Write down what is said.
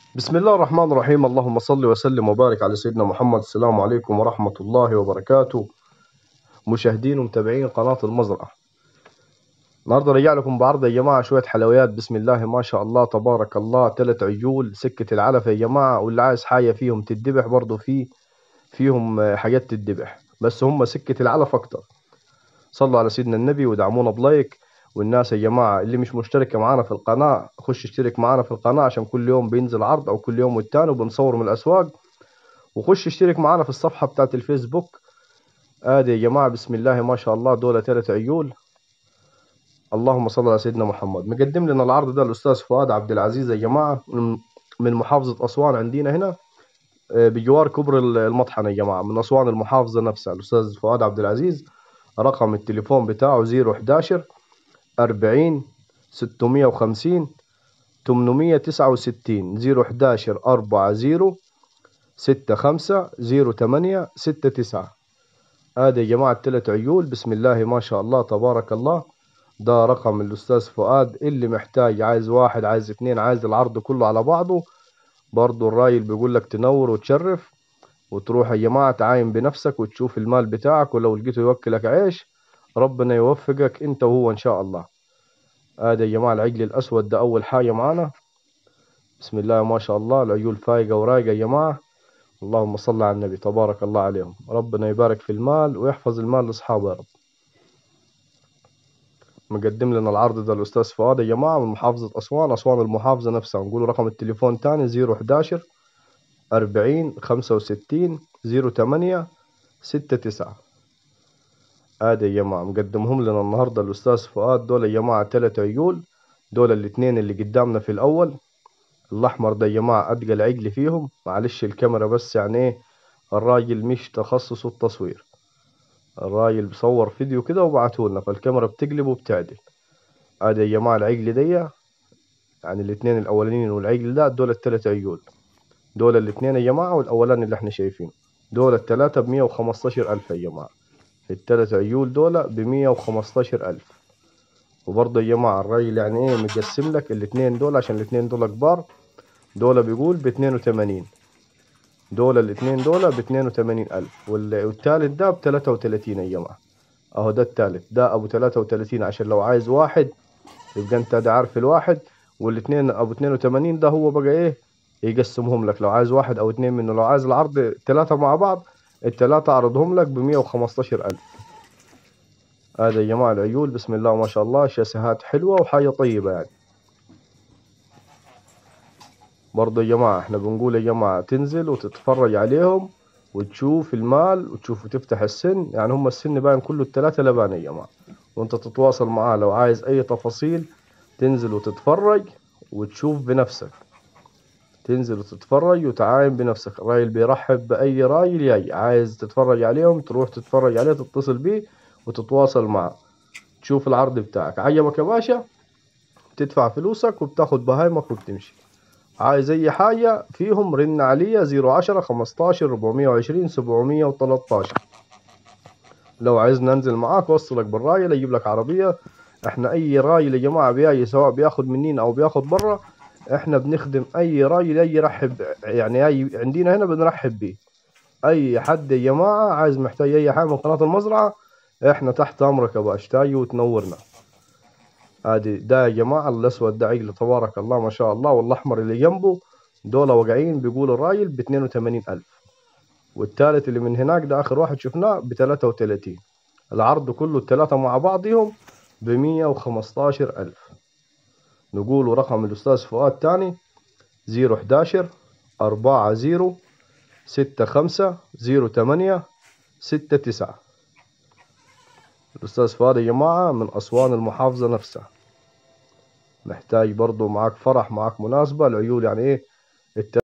بسم الله الرحمن الرحيم اللهم صل وسلم وبارك على سيدنا محمد السلام عليكم ورحمة الله وبركاته مشاهدين ومتابعين قناة المزرعة النهارده رجع لكم بعرض يا جماعة شوية حلويات بسم الله ما شاء الله تبارك الله تلات عجول سكة العلف يا جماعة واللي عايز حاجة فيهم تتذبح برضه في فيهم حاجات تتذبح بس هم سكة العلف أكتر صلوا على سيدنا النبي ودعمونا بلايك والناس يا جماعة اللي مش مشتركة معانا في القناة خش اشترك معانا في القناة عشان كل يوم بينزل عرض أو كل يوم والتاني وبنصور من الأسواق وخش اشترك معانا في الصفحة بتاعت الفيسبوك ادي يا جماعة بسم الله ما شاء الله دول تلات عيول اللهم صل على سيدنا محمد مقدم لنا العرض ده الأستاذ فؤاد عبد العزيز يا جماعة من محافظة أسوان عندنا هنا بجوار كبر المطحنة يا جماعة من أسوان المحافظة نفسها الأستاذ فؤاد عبد العزيز رقم التليفون بتاعه زيرو حداشر أربعين ستمية وخمسين تمنمية تسعة وستين زيرو حداشر أربعة زيرو ستة خمسة زيرو تمانية ستة تسعة هذا يا جماعة تلات عيول بسم الله ما شاء الله تبارك الله ده رقم الأستاذ فؤاد اللي محتاج عايز واحد عايز اتنين عايز العرض كله على بعضه برضو الرايل بيقول لك تنور وتشرف وتروح يا جماعة تعاين بنفسك وتشوف المال بتاعك ولو لقيته يوكلك عيش ربنا يوفقك انت وهو ان شاء الله هذا يا جماعة العجل الأسود ده أول حاجة معانا بسم الله ما شاء الله العيول فايقة ورايقة يا جماعة اللهم صل على النبي تبارك الله عليهم ربنا يبارك في المال ويحفظ المال لأصحابه يا رب مقدم لنا العرض ده الأستاذ فؤاد يا جماعة من محافظة أسوان أسوان المحافظة نفسها نقول رقم التليفون تاني زيرو حداشر أربعين خمسة وستين زيرو تمانية ستة تسعة هذا يا جماعة مقدمهم لنا النهاردة الأستاذ فؤاد دول يا جماعة تلات عيول دول الاتنين اللي قدامنا في الأول الأحمر ده يا جماعة أتقل العجل فيهم معلش الكاميرا بس يعني إيه الراجل مش تخصصه التصوير الراجل بصور فيديو كده وبعتهولنا فالكاميرا بتقلب وبتعدل هذا يا جماعة العجل دي يعني الاتنين الأولانيين والعجل ده دول التلات عيول دول الاتنين يا جماعة والأولاني اللي احنا شايفينه دول التلاتة بمية وخمستاشر ألف يا جماعة التلات عيول دول بمية وخمستاشر ألف وبرضه يا جماعة الراجل يعني ايه مقسم لك الاتنين دول عشان الاتنين دول كبار دول بيقول باتنين وتمانين دول الاتنين دول باتنين وتمانين ألف والتالت ده بتلاتة وتلاتين يا جماعة أهو ده التالت ده أبو تلاتة وتلاتين عشان لو عايز واحد يبقى أنت ده عارف الواحد والاتنين أبو اتنين وتمانين ده هو بقى ايه يقسمهم لك لو عايز واحد أو اتنين منه لو عايز العرض التلاتة مع بعض التلاتة عرضهم لك بمية وخمستاشر ألف هذا يا جماعة العيول بسم الله ما شاء الله شاسهات حلوة وحاجة طيبة يعني برضه يا جماعة احنا بنقول يا جماعة تنزل وتتفرج عليهم وتشوف المال وتشوف وتفتح السن يعني هم السن باين كله التلاتة لبان يا جماعة وانت تتواصل معاه لو عايز اي تفاصيل تنزل وتتفرج وتشوف بنفسك تنزل وتتفرج وتعاين بنفسك الراجل بيرحب بأي راجل جاي عايز تتفرج عليهم تروح تتفرج عليه تتصل بيه وتتواصل معه تشوف العرض بتاعك عجبك يا باشا تدفع فلوسك وبتاخد بهايمك وبتمشي عايز اي حاجة فيهم رن عليا زيرو عشرة خمستاشر ربعمية وعشرين سبعمية وتلاتاشر لو عايز ننزل معاك وصلك بالراجل اجيب لك عربية احنا اي راجل يا جماعة بيجي سواء بياخد منين او بياخد برا احنا بنخدم اي راجل اي يرحب يعني اي عندنا هنا بنرحب بيه اي حد يا جماعة عايز محتاج اي حاجة من قناة المزرعة احنا تحت امرك يا باش تاجي وتنورنا ادي ده يا جماعة الاسود ده عجل تبارك الله ما شاء الله والاحمر اللي جنبه دول واقعين بيقول الراجل باتنين وتمانين الف والتالت اللي من هناك ده اخر واحد شفناه بتلاتة وتلاتين العرض كله التلاتة مع بعضهم بمية وخمستاشر الف نقول رقم الأستاذ فؤاد تاني زيرو حداشر أربعة زيرو ستة خمسة زيرو تمانية ستة تسعة الأستاذ فؤاد يا جماعة من أسوان المحافظة نفسها محتاج برضو معاك فرح معاك مناسبة العيول يعني إيه